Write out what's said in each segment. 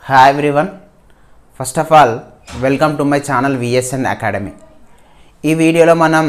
hi everyone first of all welcome to my channel VSN academy ఈ వీడియోలో మనం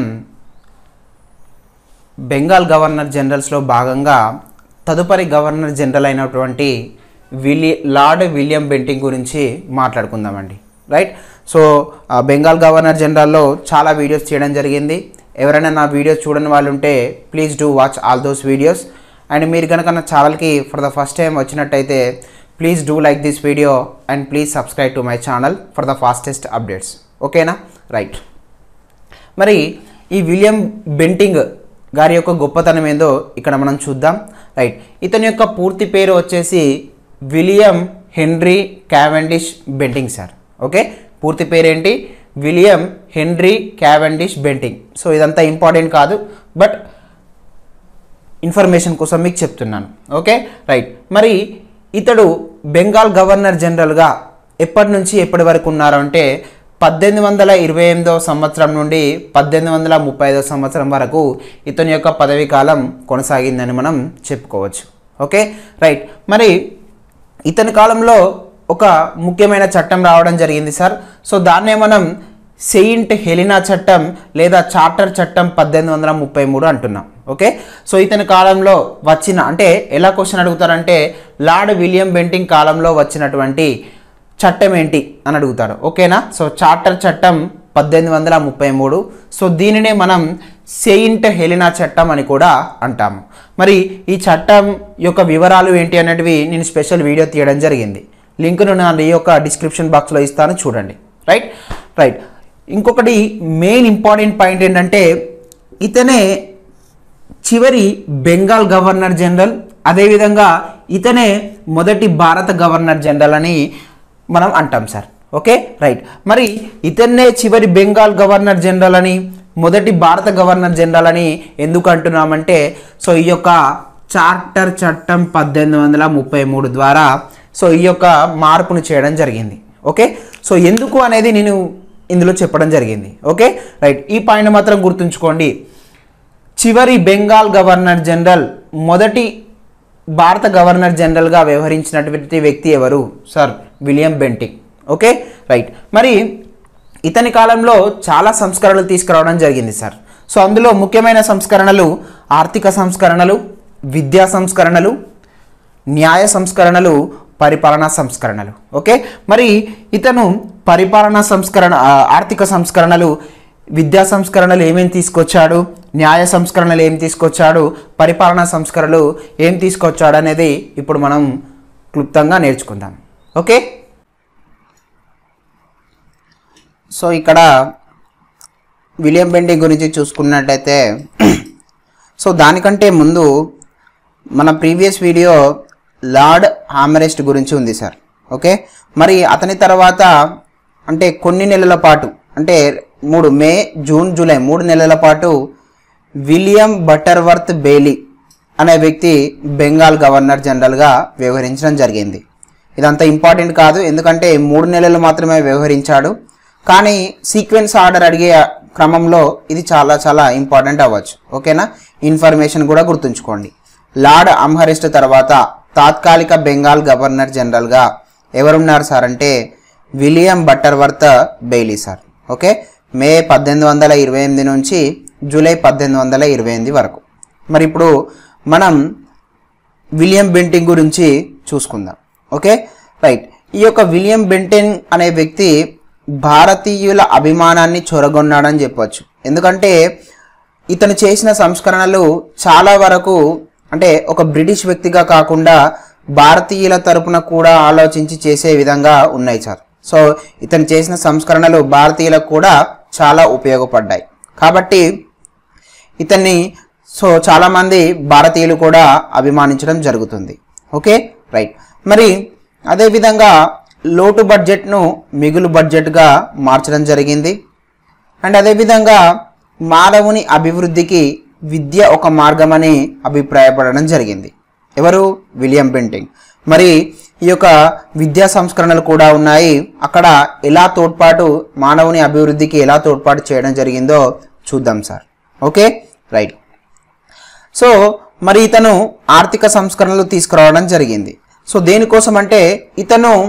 Bengal governor జనరల్స్లో భాగంగా తదుపరి గవర్నర్ జనరల్ అయినటువంటి విలి లార్డ్ విలియం బెంటింగ్ గురించి మాట్లాడుకుందామండి రైట్ సో ఆ బెంగాల్ గవర్నర్ జనరల్లో చాలా వీడియోస్ చేయడం జరిగింది ఎవరైనా నా వీడియోస్ చూడని వాళ్ళు ఉంటే please do watch all those videos and మీరు కనుక నా ఛానల్కి ఫర్ ద ఫస్ట్ టైం వచ్చినట్టయితే please do like this video and please subscribe to my channel for the fastest updates ఓకేనా రైట్ మరి ఈ విలియం బెంటింగ్ గారి యొక్క గొప్పతనం ఏందో ఇక్కడ మనం చూద్దాం రైట్ ఇతని యొక్క పూర్తి పేరు వచ్చేసి William Henry Cavendish Bentinck sir okay పూర్తి పేరు ఏంటి William Henry Cavendish Bentinck so ఇదంతా ఇంపార్టెంట్ కాదు బట్ ఇన్ఫర్మేషన్ కోసం మీకు చెప్తున్నాను ఓకే రైట్ మరి ఇతడు బెంగాల్ గవర్నర్ జనరల్గా ఎప్పటి నుంచి ఎప్పటి వరకు ఉన్నారు అంటే పద్దెనిమిది వందల ఇరవై ఎనిమిదవ సంవత్సరం నుండి పద్దెనిమిది వందల ముప్పై ఐదవ సంవత్సరం వరకు ఇతని యొక్క పదవీ కాలం కొనసాగిందని మనం చెప్పుకోవచ్చు ఓకే రైట్ మరి ఇతని కాలంలో ఒక ముఖ్యమైన చట్టం రావడం జరిగింది సార్ సో దాన్నే మనం సెయింట్ హెలినా చట్టం లేదా చార్టర్ చట్టం పద్దెనిమిది వందల ముప్పై మూడు అంటున్నాం ఓకే సో ఇతని కాలంలో వచ్చిన అంటే ఎలా క్వశ్చన్ అడుగుతారంటే లార్డ్ విలియం బెంటింగ్ కాలంలో వచ్చినటువంటి చట్టం ఏంటి అని అడుగుతారు ఓకేనా సో చార్టర్ చట్టం పద్దెనిమిది వందల ముప్పై మూడు సో దీనినే మనం సెయింట్ హెలినా చట్టం అని కూడా అంటాము మరి ఈ చట్టం యొక్క వివరాలు ఏంటి అనేటివి నేను స్పెషల్ వీడియో తీయడం జరిగింది లింక్ను నా ఈ యొక్క డిస్క్రిప్షన్ బాక్స్లో ఇస్తాను చూడండి రైట్ రైట్ ఇంకొకటి మెయిన్ ఇంపార్టెంట్ పాయింట్ ఏంటంటే ఇతనే చివరి బెంగాల్ గవర్నర్ జనరల్ అదేవిధంగా ఇతనే మొదటి భారత గవర్నర్ జనరల్ అని మనం అంటాం సార్ ఓకే రైట్ మరి ఇతన్నే చివరి బెంగాల్ గవర్నర్ జనరల్ అని మొదటి భారత గవర్నర్ జనరల్ అని ఎందుకు అంటున్నామంటే సో ఈ యొక్క చార్టర్ చట్టం పద్దెనిమిది వందల ముప్పై మూడు ద్వారా సో ఈ యొక్క మార్పును చేయడం జరిగింది ఓకే సో ఎందుకు అనేది నేను ఇందులో చెప్పడం జరిగింది ఓకే రైట్ ఈ పాయింట్ మాత్రం గుర్తుంచుకోండి చివరి బెంగాల్ గవర్నర్ జనరల్ మొదటి భారత గవర్నర్ జనరల్గా వ్యవహరించినటువంటి వ్యక్తి ఎవరు sir William Bentinck okay right మరి ఇతని కాలంలో చాలా సంస్కరణలు తీసుకురావడం జరిగింది సార్ సో అందులో ముఖ్యమైన సంస్కరణలు ఆర్థిక సంస్కరణలు విద్యా సంస్కరణలు న్యాయ సంస్కరణలు పరిపాలనా సంస్కరణలు ఓకే మరి ఇతను పరిపాలనా సంస్కరణ ఆ, ఆర్థిక సంస్కరణలు విద్యా సంస్కరణలు ఏమేమి తీసుకొచ్చాడు న్యాయ సంస్కరణలు ఏం తీసుకొచ్చాడు పరిపాలనా సంస్కరణలు ఏం తీసుకొచ్చాడు అనేది ఇప్పుడు మనం క్లుప్తంగా నేర్చుకుందాం ఓకే సో ఇక్కడ విలియం బెండింగ్ గురించి చూసుకున్నట్టయితే సో దానికంటే ముందు మన ప్రీవియస్ వీడియో లార్డ్ హామరెస్ట్ గురించి ఉంది సార్ ఓకే మరి అతని తర్వాత అంటే కొన్ని నెలల పాటు అంటే మూడు మే జూన్ జూలై మూడు నెలల పాటు విలియం బటర్వర్త్ బెయిలీ అనే వ్యక్తి బెంగాల్ గవర్నర్ జనరల్గా వ్యవహరించడం జరిగింది ఇదంతా ఇంపార్టెంట్ కాదు ఎందుకంటే మూడు నెలలు మాత్రమే వ్యవహరించాడు కానీ సీక్వెన్స్ ఆర్డర్ అడిగే క్రమంలో ఇది చాలా చాలా ఇంపార్టెంట్ అవ్వచ్చు ఓకేనా ఇన్ఫర్మేషన్ కూడా గుర్తుంచుకోండి లార్డ్ అమ్హరిస్ట్ తర్వాత తాత్కాలిక బెంగాల్ గవర్నర్ జనరల్గా ఎవరున్నారు సార్ అంటే William Butterworth Bayley sir okay May పద్దెనిమిది వందల ఇరవై ఎనిమిది నుంచి జూలై పద్దెనిమిది వందల ఇరవై ఎనిమిది వరకు మరి ఇప్పుడు మనం విలియం బెంటింగ్ గురించి చూసుకుందాం ఓకే రైట్ ఈ యొక్క విలియం బెంటింగ్ అనే వ్యక్తి భారతీయుల అభిమానాన్ని చొరగొన్నాడని చెప్పొచ్చు ఎందుకంటే ఇతను చేసిన సంస్కరణలు చాలా వరకు అంటే ఒక బ్రిటిష్ వ్యక్తిగా కాకుండా భారతీయుల తరపున కూడా ఆలోచించి చేసే విధంగా ఉన్నాయి సార్ సో ఇతను చేసిన సంస్కరణలు భారతీయులకు కూడా చాలా ఉపయోగపడ్డాయి కాబట్టి ఇతన్ని సో చాలామంది భారతీయులు కూడా అభిమానించడం జరుగుతుంది ఓకే రైట్ మరి అదేవిధంగా లోటు బడ్జెట్ను మిగులు బడ్జెట్గా మార్చడం జరిగింది అండ్ అదేవిధంగా మానవుని అభివృద్ధికి విద్య ఒక మార్గమని అభిప్రాయపడడం జరిగింది ఎవరు విలియం బెంటింగ్ మరి ఈ యొక్క విద్యా సంస్కరణలు కూడా ఉన్నాయి అక్కడ ఎలా తోడ్పాటు మానవుని అభివృద్ధికి ఎలా తోడ్పాటు చేయడం జరిగిందో చూద్దాం సార్ ఓకే రైట్ సో మరి ఇతను ఆర్థిక సంస్కరణలు తీసుకురావడం జరిగింది సో దేనికోసం అంటే ఇతను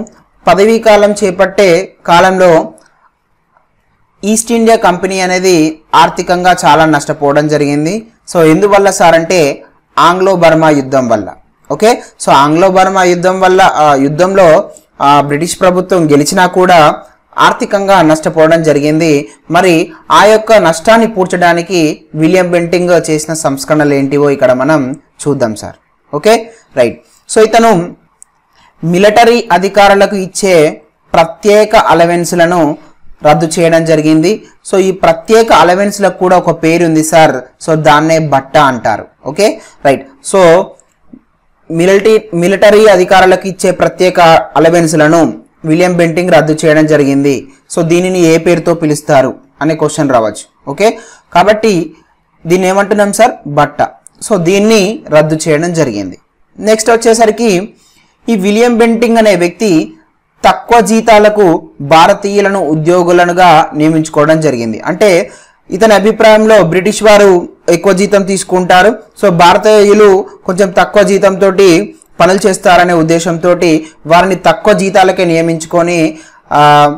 పదవీ కాలం చేపట్టే కాలంలో ఈస్ట్ ఇండియా కంపెనీ అనేది ఆర్థికంగా చాలా నష్టపోవడం జరిగింది సో ఎందువల్ల సార్ అంటే ఆంగ్లో బర్మా యుద్ధం వల్ల ఓకే సో ఆంగ్లో బర్మా యుద్ధం వల్ల ఆ యుద్ధంలో ఆ, బ్రిటిష్ ప్రభుత్వం గెలిచినా కూడా ఆర్థికంగా నష్టపోవడం జరిగింది మరి ఆ యొక్క నష్టాన్ని పూడ్చడానికి విలియం బెంటింగ్ చేసిన సంస్కరణలు ఏంటివో ఇక్కడ మనం చూద్దాం సార్ ఓకే రైట్ సో ఇతను మిలిటరీ అధికారులకు ఇచ్చే ప్రత్యేక అలవెన్స్లను రద్దు చేయడం జరిగింది సో ఈ ప్రత్యేక అలవెన్స్లకు కూడా ఒక పేరు ఉంది సార్ సో దాన్నే బట్ట అంటారు okay right so military military అధికారులకు ఇచ్చే ప్రత్యేక అలవెన్స్లను విలియం బెంటింగ్ రద్దు చేయడం జరిగింది సో దీనిని ఏ పేరుతో పిలుస్తారు అనే క్వశ్చన్ రావచ్చు ఓకే కాబట్టి దీన్ని ఏమంటున్నాం సార్ బట్ట సో దీన్ని రద్దు చేయడం జరిగింది నెక్స్ట్ వచ్చేసరికి ఈ విలియం బెంటింగ్ అనే వ్యక్తి తక్కువ జీతాలకు భారతీయులను ఉద్యోగులనుగా నియమించుకోవడం జరిగింది అంటే ఇతని అభిప్రాయంలో బ్రిటిష్ వారు ఎక్కువ జీతం తీసుకుంటారు సో భారతీయులు కొంచెం తక్కువ జీతంతో పనులు చేస్తారనే ఉద్దేశంతో వారిని తక్కువ జీతాలకే నియమించుకొని ఆ,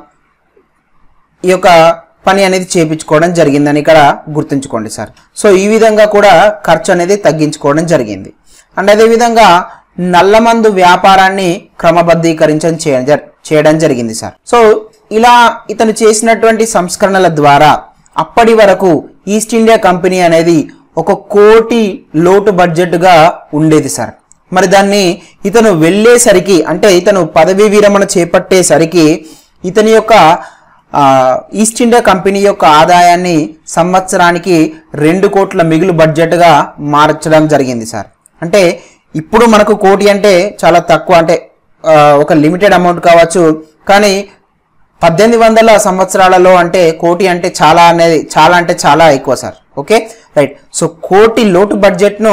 ఈ యొక్క పని అనేది చేపించుకోవడం జరిగిందని ఇక్కడ గుర్తుంచుకోండి సార్ సో ఈ విధంగా కూడా ఖర్చు అనేది తగ్గించుకోవడం జరిగింది అండ్ అదేవిధంగా నల్లమందు వ్యాపారాన్ని క్రమబద్ధీకరించడం చేయడం జర్- చేయడం జరిగింది సార్ సో ఇలా ఇతను చేసినటువంటి సంస్కరణల ద్వారా అప్పటి వరకు ఈస్ట్ ఇండియా కంపెనీ అనేది ఒక కోటి లోటు బడ్జెట్గా ఉండేది సార్ మరి దాన్ని ఇతను వెళ్ళేసరికి అంటే ఇతను పదవీ విరమణ చేపట్టేసరికి ఇతని యొక్క ఆ, ఈస్ట్ ఇండియా కంపెనీ యొక్క ఆదాయాన్ని సంవత్సరానికి రెండు కోట్ల మిగులు బడ్జెట్గా మార్చడం జరిగింది సార్ అంటే ఇప్పుడు మనకు కోటి అంటే చాలా తక్కువ అంటే ఆ, ఒక లిమిటెడ్ అమౌంట్ కావచ్చు కానీ పద్దెనిమిది వందల సంవత్సరాలలో అంటే కోటి అంటే చాలా అనేది చాలా అంటే చాలా ఎక్కువ సార్ ఓకే రైట్ సో కోటి లోటు బడ్జెట్ను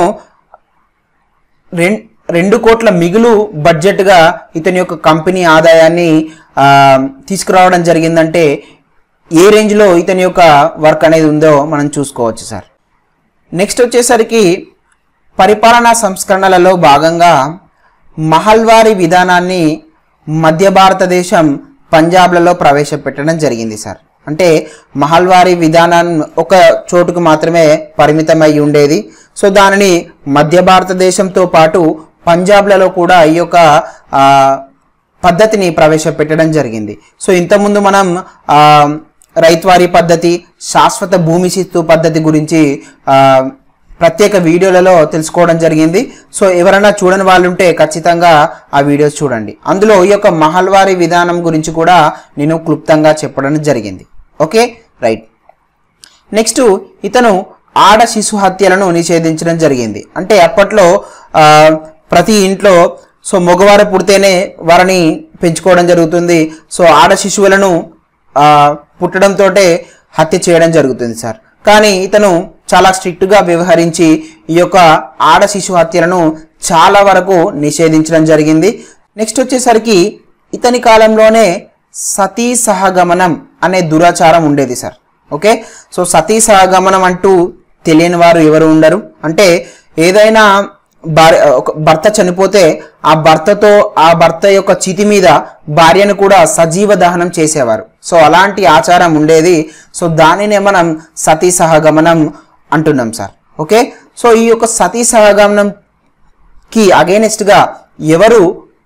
రెం రెండు కోట్ల మిగులు బడ్జెట్గా ఇతని యొక్క కంపెనీ ఆదాయాన్ని ఆ, తీసుకురావడం జరిగిందంటే ఏ రేంజ్లో ఇతని యొక్క వర్క్ అనేది ఉందో మనం చూసుకోవచ్చు సార్ నెక్స్ట్ వచ్చేసరికి పరిపాలనా సంస్కరణలలో భాగంగా మహల్వారీ విధానాన్ని మధ్య భారతదేశం పంజాబ్లలో ప్రవేశపెట్టడం జరిగింది సార్ అంటే మహల్వారీ విధానం ఒక చోటుకు మాత్రమే పరిమితమై ఉండేది సో దానిని మధ్య భారతదేశంతో పాటు పంజాబ్లలో కూడా ఈ యొక్క ఆ, పద్ధతిని ప్రవేశపెట్టడం జరిగింది సో ఇంతకుముందు మనం ఆ, రైత్వారీ పద్ధతి శాశ్వత భూమి శిస్తు పద్ధతి గురించి ఆ, ప్రత్యేక వీడియోలలో తెలుసుకోవడం జరిగింది సో ఎవరైనా చూడని వాళ్ళు ఉంటే ఖచ్చితంగా ఆ వీడియోస్ చూడండి అందులో ఈ యొక్క మహల్వారీ విధానం గురించి కూడా నేను క్లుప్తంగా చెప్పడం జరిగింది ఓకే రైట్ నెక్స్ట్ ఇతను ఆడ శిశు హత్యలను నిషేధించడం జరిగింది అంటే అప్పట్లో ఆ, ప్రతి ఇంట్లో సో మగవారు పుడితేనే వారిని పెంచుకోవడం జరుగుతుంది సో ఆడ శిశువులను ఆ, పుట్టడంతో హత్య చేయడం జరుగుతుంది సార్ కానీ ఇతను చాలా స్ట్రిక్ట్గా వ్యవహరించి ఈ యొక్క ఆడ శిశు హత్యలను చాలా వరకు నిషేధించడం జరిగింది నెక్స్ట్ వచ్చేసరికి ఇతని కాలంలోనే సతీ సహగమనం అనే దురాచారం ఉండేది సార్ ఓకే సో సతీ సహగమనం అంటూ తెలియని వారు ఎవరు ఉండరు అంటే ఏదైనా భార్య ఒక భర్త చనిపోతే ఆ భర్తతో ఆ భర్త యొక్క చితి మీద భార్యను కూడా సజీవ దహనం చేసేవారు సో అలాంటి ఆచారం ఉండేది సో దానినే మనం సతీ సహగమనం అంటున్నాం సార్ ఓకే సో ఈ యొక్క సతీ సహగమనంకి అగేనెస్ట్గా ఎవరు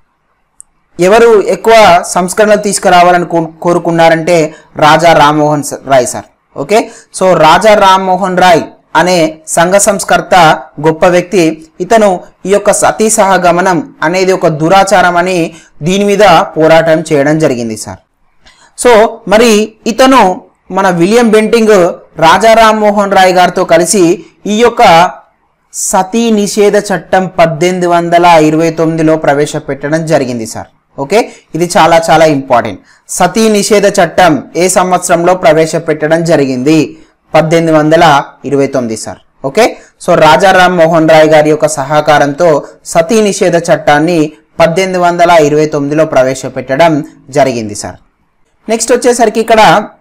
ఎవరు ఎక్కువ సంస్కరణలు తీసుకురావాలని కో- కోరుకున్నారంటే రాజా రామ్మోహన్ స- Roy sir okay so Raja Rammohan Roy అనే సంఘ సంస్కర్త గొప్ప వ్యక్తి ఇతను ఈ యొక్క సతీ సహగమనం అనేది ఒక దురాచారం అని దీని మీద పోరాటం చేయడం జరిగింది సార్ సో మరి ఇతను మన విలియం బెంటింగ్ రాజా రామ్మోహన్ రాయ్ గారితో కలిసి ఈ యొక్క సతీ నిషేధ చట్టం పద్దెనిమిది వందల ఇరవై తొమ్మిదిలో ప్రవేశపెట్టడం జరిగింది సార్ ఓకే ఇది చాలా చాలా ఇంపార్టెంట్ సతీ నిషేధ చట్టం ఏ సంవత్సరంలో ప్రవేశపెట్టడం జరిగింది పద్దెనిమిది వందల ఇరవై తొమ్మిది sir okay so Raja Rammohan Roy గారి యొక్క సహకారంతో సతీ నిషేధ చట్టాన్ని పద్దెనిమిది వందల ఇరవై తొమ్మిదిలో ప్రవేశపెట్టడం జరిగింది సార్ నెక్స్ట్ వచ్చేసరికి ఇక్కడ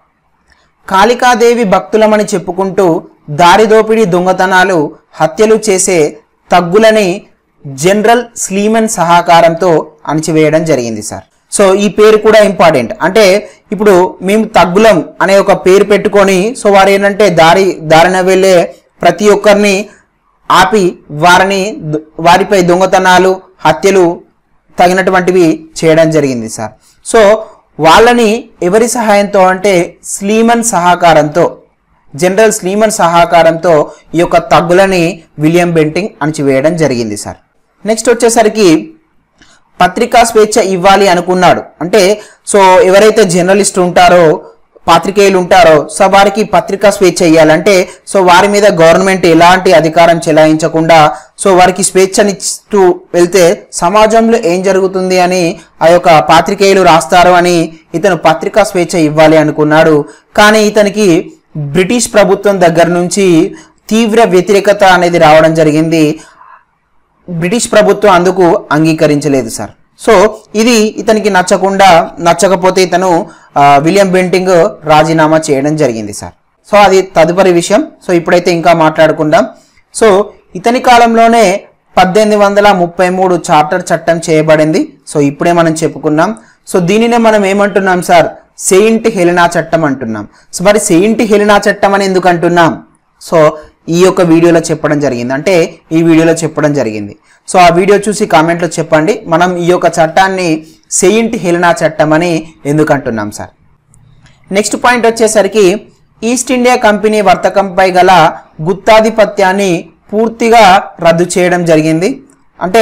కాళికాదేవి భక్తులమని చెప్పుకుంటూ దారి దోపిడీ దొంగతనాలు హత్యలు చేసే తగ్గులని జనరల్ స్లీమన్ సహకారంతో అణిచివేయడం జరిగింది సార్ సో ఈ పేరు కూడా ఇంపార్టెంట్ అంటే ఇప్పుడు మేము తగ్గులం అనే ఒక పేరు పెట్టుకొని సో వారు ఏంటంటే దారి దారిన వెళ్ళే ప్రతి ఒక్కరిని ఆపి వారిని ద- వారిపై దొంగతనాలు హత్యలు తగినటువంటివి చేయడం జరిగింది సార్ సో వాళ్ళని ఎవరి సహాయంతో అంటే స్లీమన్ సహకారంతో జనరల్ స్లీమన్ సహకారంతో ఈ యొక్క తగ్గులని విలియం బెంటింగ్ అణచివేయడం జరిగింది సార్ నెక్స్ట్ వచ్చేసరికి పత్రికా స్వేచ్ఛ ఇవ్వాలి అనుకున్నాడు అంటే సో ఎవరైతే జర్నలిస్ట్ ఉంటారో పాత్రికేయులు ఉంటారో సో వారికి పత్రికా స్వేచ్ఛ ఇవ్వాలంటే సో వారి మీద గవర్నమెంట్ ఎలాంటి అధికారం చెలాయించకుండా సో వారికి స్వేచ్ఛనిస్తూ వెళ్తే సమాజంలో ఏం జరుగుతుంది అని ఆ యొక్క పాత్రికేయులు రాస్తారు అని ఇతను పత్రికా స్వేచ్ఛ ఇవ్వాలి అనుకున్నాడు కానీ ఇతనికి బ్రిటిష్ ప్రభుత్వం దగ్గర నుంచి తీవ్ర వ్యతిరేకత అనేది రావడం జరిగింది బ్రిటిష్ ప్రభుత్వం అందుకు అంగీకరించలేదు సార్ సో ఇది ఇతనికి నచ్చకుండా నచ్చకపోతే ఇతను ఆ, విలియం బెంటింగ్ రాజీనామా చేయడం జరిగింది సార్ సో అది తదుపరి విషయం సో ఇప్పుడైతే ఇంకా మాట్లాడుకుందాం సో ఇతని కాలంలోనే పద్దెనిమిది వందల ముప్పై మూడు చార్టర్ చట్టం చేయబడింది సో ఇప్పుడే మనం చెప్పుకున్నాం సో దీనినే మనం ఏమంటున్నాం సార్ సెయింట్ హెలినా చట్టం అంటున్నాం సో మరి సెయింట్ హెలినా చట్టం అని ఎందుకు అంటున్నాం సో ఈ యొక్క వీడియోలో చెప్పడం జరిగింది అంటే ఈ వీడియోలో చెప్పడం జరిగింది సో ఆ వీడియో చూసి కామెంట్లో చెప్పండి మనం ఈ యొక్క చట్టాన్ని సెయింట్ హెలినా చట్టం అని ఎందుకు అంటున్నాం సార్ నెక్స్ట్ పాయింట్ వచ్చేసరికి ఈస్ట్ ఇండియా కంపెనీ వర్తకంపై గల గుత్తాధిపత్యాన్ని పూర్తిగా రద్దు చేయడం జరిగింది అంటే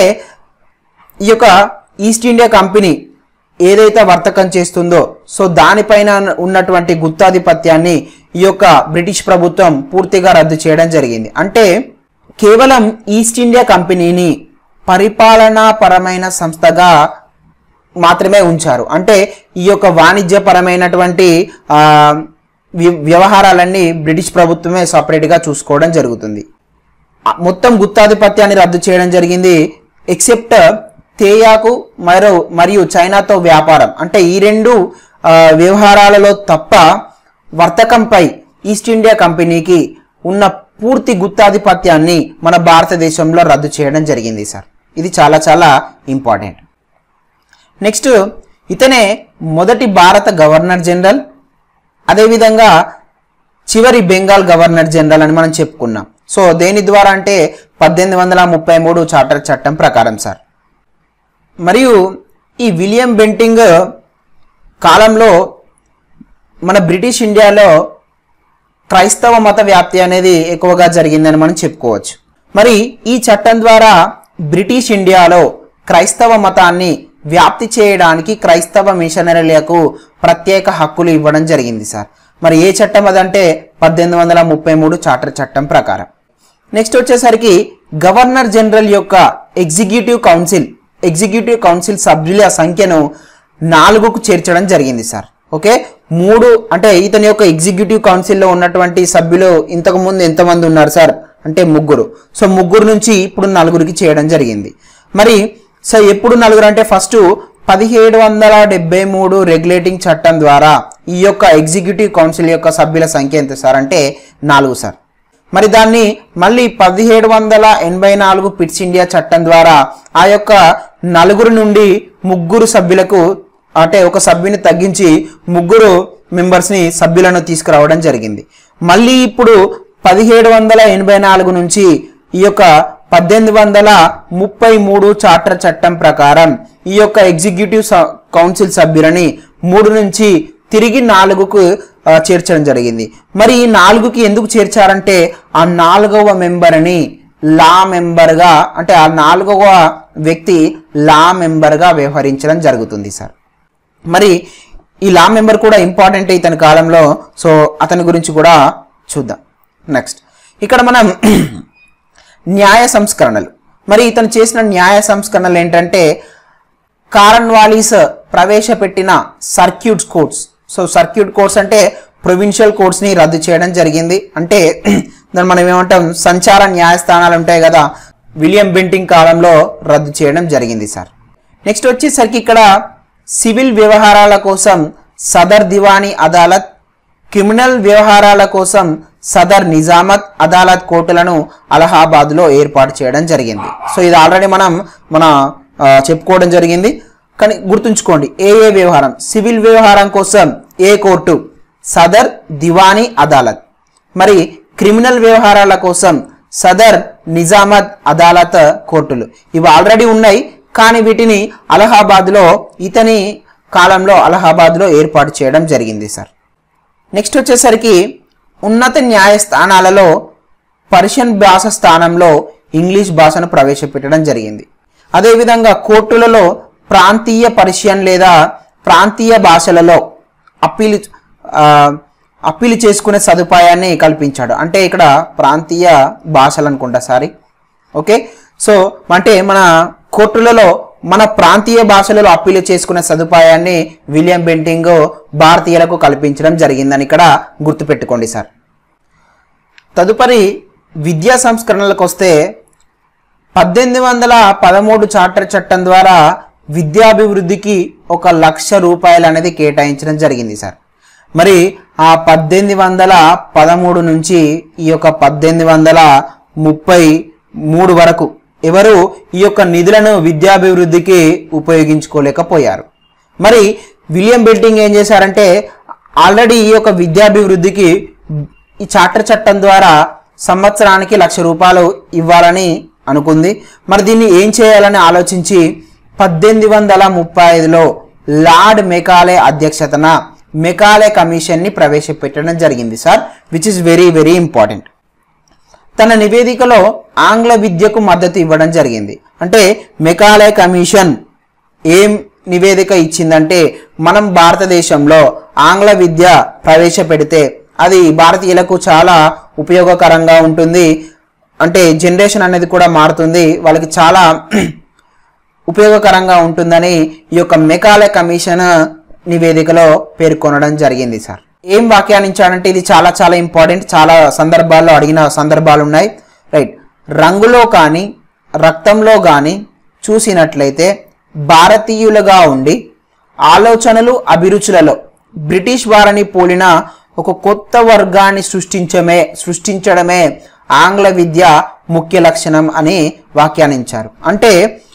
ఈ యొక్క ఈస్ట్ ఇండియా కంపెనీ ఏదైతే వర్తకం చేస్తుందో సో దానిపైన ఉన్నటువంటి గుత్తాధిపత్యాన్ని ఈ యొక్క బ్రిటిష్ ప్రభుత్వం పూర్తిగా రద్దు చేయడం జరిగింది అంటే కేవలం ఈస్ట్ ఇండియా కంపెనీని పరిపాలనాపరమైన సంస్థగా మాత్రమే ఉంచారు అంటే ఈ యొక్క వాణిజ్యపరమైనటువంటి ఆ, వ్య- వ్యవహారాలన్నీ బ్రిటిష్ ప్రభుత్వమే సపరేట్గా చూసుకోవడం జరుగుతుంది ఆ మొత్తం గుత్తాధిపత్యాన్ని రద్దు చేయడం జరిగింది ఎక్సెప్ట్ తేయాకు మరో మరియు చైనాతో వ్యాపారం అంటే ఈ రెండు ఆ, వ్యవహారాలలో తప్ప వర్తకంపై ఈస్ట్ ఇండియా కంపెనీకి ఉన్న పూర్తి గుత్తాధిపత్యాన్ని మన భారతదేశంలో రద్దు చేయడం జరిగింది సార్ ఇది చాలా చాలా ఇంపార్టెంట్ నెక్స్ట్ ఇతనే మొదటి భారత గవర్నర్ జనరల్ అదేవిధంగా చివరి బెంగాల్ గవర్నర్ జనరల్ అని మనం చెప్పుకున్నాం సో దేని ద్వారా అంటే పద్దెనిమిది వందల ముప్పై మూడు చార్టర్ చట్టం ప్రకారం సార్ మరియు ఈ విలియం బెంటింగ్ కాలంలో మన బ్రిటిష్ ఇండియాలో క్రైస్తవ మత వ్యాప్తి అనేది ఎక్కువగా జరిగిందని మనం చెప్పుకోవచ్చు మరి ఈ చట్టం ద్వారా బ్రిటిష్ ఇండియాలో క్రైస్తవ మతాన్ని వ్యాప్తి చేయడానికి క్రైస్తవ మిషనరీలకు ప్రత్యేక హక్కులు ఇవ్వడం జరిగింది సార్ మరి ఏ చట్టం అదంటే పద్దెనిమిది వందల ముప్పై మూడు చార్టర్ చట్టం ప్రకారం నెక్స్ట్ వచ్చేసరికి గవర్నర్ జనరల్ యొక్క ఎగ్జిక్యూటివ్ కౌన్సిల్ ఎగ్జిక్యూటివ్ కౌన్సిల్ సభ్యుల సంఖ్యను నాలుగుకు చేర్చడం జరిగింది సార్ ఓకే మూడు అంటే ఇతని యొక్క ఎగ్జిక్యూటివ్ కౌన్సిల్లో ఉన్నటువంటి సభ్యులు ఇంతకు ముందు ఎంతమంది ఉన్నారు సార్ అంటే ముగ్గురు సో ముగ్గురు నుంచి ఇప్పుడు నలుగురికి చేయడం జరిగింది మరి సో ఎప్పుడు నలుగురు అంటే ఫస్ట్ పదిహేడు వందల డెబ్బై మూడు రెగ్యులేటింగ్ చట్టం ద్వారా ఈ యొక్క ఎగ్జిక్యూటివ్ కౌన్సిల్ యొక్క సభ్యుల సంఖ్య ఎంత సార్ అంటే నాలుగు సార్ మరి దాన్ని మళ్ళీ పదిహేడు వందల ఎనభై నాలుగు పిట్స్ ఇండియా చట్టం ద్వారా ఆ యొక్క నలుగురు నుండి ముగ్గురు సభ్యులకు అంటే ఒక సభ్యుని తగ్గించి ముగ్గురు మెంబర్స్ని సభ్యులను తీసుకురావడం జరిగింది మళ్ళీ ఇప్పుడు పదిహేడు వందల ఎనభై నాలుగు నుంచి ఈ యొక్క పద్దెనిమిది వందల ముప్పై మూడు చార్టర్ చట్టం ప్రకారం ఈ యొక్క ఎగ్జిక్యూటివ్ స- కౌన్సిల్ సభ్యులని మూడు నుంచి తిరిగి నాలుగుకు ఆ, చేర్చడం జరిగింది మరి ఈ నాలుగుకి ఎందుకు చేర్చారంటే ఆ నాలుగవ మెంబర్ని లా మెంబర్గా అంటే ఆ నాలుగవ వ్యక్తి లా మెంబర్గా వ్యవహరించడం జరుగుతుంది సార్ మరి ఈ లా మెంబర్ కూడా ఇంపార్టెంట్ ఇతని కాలంలో సో అతని గురించి కూడా చూద్దాం నెక్స్ట్ ఇక్కడ మనం న్యాయ సంస్కరణలు మరి ఇతను చేసిన న్యాయ సంస్కరణలు ఏంటంటే కారన్ వాలీస్ ప్రవేశపెట్టిన circuit courts so circuit courts అంటే ప్రొవిన్షియల్ కోర్ట్స్ని రద్దు చేయడం జరిగింది అంటే దాన్ని మనం ఏమంటాం సంచార న్యాయస్థానాలు ఉంటాయి కదా విలియం బెంటింగ్ కాలంలో రద్దు చేయడం జరిగింది సార్ నెక్స్ట్ వచ్చేసరికి ఇక్కడ సివిల్ వ్యవహారాల కోసం సదర్ దివానీ అదాలత్ క్రిమినల్ వ్యవహారాల కోసం సదర్ నిజామత్ అదాలత్ కోర్టులను అలహాబాద్లో ఏర్పాటు చేయడం జరిగింది సో ఇది ఆల్రెడీ మనం మన ఆ, చెప్పుకోవడం జరిగింది కానీ గుర్తుంచుకోండి ఏ ఏ వ్యవహారం సివిల్ వ్యవహారం కోసం ఏ కోర్టు సదర్ దివానీ అదాలత్ మరి క్రిమినల్ వ్యవహారాల కోసం సదర్ నిజామత్ అదాలత్ కోర్టులు ఇవి ఆల్రెడీ ఉన్నాయి కానీ వీటిని అలహాబాద్లో ఇతని కాలంలో అలహాబాద్లో ఏర్పాటు చేయడం జరిగింది సార్ నెక్స్ట్ వచ్చేసరికి ఉన్నత న్యాయస్థానాలలో పర్షియన్ భాష స్థానంలో ఇంగ్లీష్ భాషను ప్రవేశపెట్టడం జరిగింది అదేవిధంగా కోర్టులలో ప్రాంతీయ పర్షియన్ లేదా ప్రాంతీయ భాషలలో అప్పీలు ఆ, అప్పీలు చేసుకునే సదుపాయాన్ని కల్పించాడు అంటే ఇక్కడ ప్రాంతీయ భాషలు అనుకుంటా సారీ ఓకే సో అంటే మన కోర్టులలో మన ప్రాంతీయ భాషలలో అప్పీలు చేసుకునే సదుపాయాన్ని విలియం బెంటింగ్ భారతీయులకు కల్పించడం జరిగిందని ఇక్కడ గుర్తుపెట్టుకోండి సార్ తదుపరి విద్యా సంస్కరణలకు వస్తే పద్దెనిమిది వందల పదమూడు చార్టర్ చట్టం ద్వారా విద్యాభివృద్ధికి ఒక లక్ష రూపాయలు అనేది కేటాయించడం జరిగింది సార్ మరి ఆ పద్దెనిమిది వందల పదమూడు నుంచి ఈ యొక్క పద్దెనిమిది వందల ముప్పై మూడు వరకు ఎవరు ఈ యొక్క నిధులను విద్యాభివృద్ధికి ఉపయోగించుకోలేకపోయారు మరి విలియం బెల్టింగ్ ఏం చేశారంటే ఆల్రెడీ ఈ యొక్క విద్యాభివృద్ధికి ఈ చార్టర్ చట్టం ద్వారా సంవత్సరానికి లక్ష రూపాయలు ఇవ్వాలని అనుకుంది మరి దీన్ని ఏం చేయాలని ఆలోచించి పద్దెనిమిది వందల ముప్పై ఐదులో లార్డ్ మెకాలే అధ్యక్షతన మెకాలే కమిషన్ని ప్రవేశపెట్టడం జరిగింది sir which is very very important తన నివేదికలో ఆంగ్ల విద్యకు మద్దతు ఇవ్వడం జరిగింది అంటే మెకాలే కమిషన్ ఏం నివేదిక ఇచ్చిందంటే మనం భారతదేశంలో ఆంగ్ల విద్య ప్రవేశపెడితే అది భారతీయులకు చాలా ఉపయోగకరంగా ఉంటుంది అంటే జనరేషన్ అనేది కూడా మారుతుంది వాళ్ళకి చాలా ఉపయోగకరంగా ఉంటుందని ఈ యొక్క మెకాలే కమిషన్ నివేదికలో పేర్కొనడం జరిగింది సార్ ఏం వ్యాఖ్యానించాడంటే ఇది చాలా చాలా ఇంపార్టెంట్ చాలా సందర్భాల్లో అడిగిన సందర్భాలు ఉన్నాయి రైట్ రంగులో కానీ రక్తంలో కానీ చూసినట్లయితే భారతీయులుగా ఉండి ఆలోచనలు అభిరుచులలో బ్రిటిష్ వారిని పోలిన ఒక కొత్త వర్గాన్ని సృష్టించమే సృష్టించడమే ఆంగ్ల విద్య ముఖ్య లక్షణం అని వ్యాఖ్యానించారు అంటే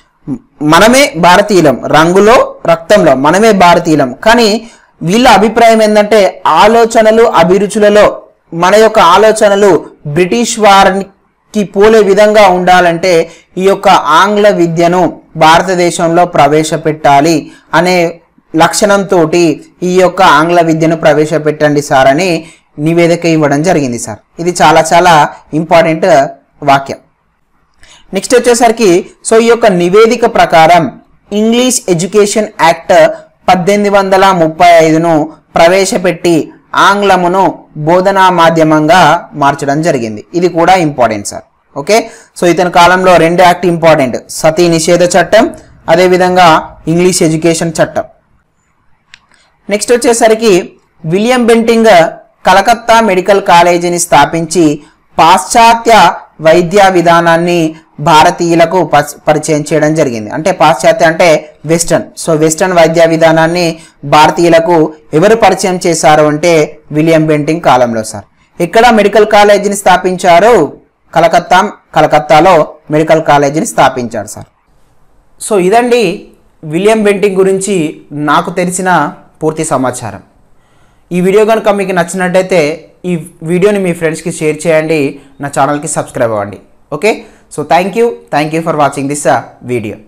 మనమే భారతీయులం రంగులో రక్తంలో మనమే భారతీయులం కానీ వీళ్ళ అభిప్రాయం ఏంటంటే ఆలోచనలు అభిరుచులలో మన యొక్క ఆలోచనలు బ్రిటిష్ వారికి పోలే విధంగా ఉండాలంటే ఈ యొక్క ఆంగ్ల విద్యను భారతదేశంలో ప్రవేశపెట్టాలి అనే లక్షణంతో ఈ యొక్క ఆంగ్ల విద్యను ప్రవేశపెట్టండి సార్ అని నివేదిక ఇవ్వడం జరిగింది సార్ ఇది చాలా చాలా ఇంపార్టెంట్ వాక్యం నెక్స్ట్ వచ్చేసరికి సో ఈ యొక్క నివేదిక ప్రకారం ఇంగ్లీష్ ఎడ్యుకేషన్ యాక్ట్ పద్దెనిమిది వందల ముప్పై ఐదును ప్రవేశపెట్టి ఆంగ్లమును బోధనా మాధ్యమంగా మార్చడం జరిగింది ఇది కూడా ఇంపార్టెంట్ సార్ ఓకే సో ఇతని కాలంలో రెండు యాక్ట్ ఇంపార్టెంట్ సతీ నిషేధ చట్టం అదేవిధంగా ఇంగ్లీష్ ఎడ్యుకేషన్ చట్టం నెక్స్ట్ వచ్చేసరికి విలియం బెంటింగ్ కలకత్తా మెడికల్ కాలేజీని స్థాపించి పాశ్చాత్య వైద్య విధానాన్ని భారతీయులకు పస్- పరిచయం చేయడం జరిగింది అంటే పాశ్చాత్య అంటే వెస్టర్న్ సో వెస్టర్న్ వైద్య విధానాన్ని భారతీయులకు ఎవరు పరిచయం చేశారు అంటే విలియం బెంటింగ్ కాలంలో సార్ ఇక్కడ మెడికల్ కాలేజీని స్థాపించారు కలకత్తా కలకత్తాలో మెడికల్ కాలేజీని స్థాపించారు సార్ సో ఇదండి విలియం బెంటింగ్ గురించి నాకు తెలిసిన పూర్తి సమాచారం ఈ వీడియో కనుక మీకు నచ్చినట్టయితే ఈ వీడియోని మీ ఫ్రెండ్స్కి షేర్ చేయండి నా ఛానల్కి సబ్స్క్రైబ్ అవ్వండి okay so thank you thank you for watching this video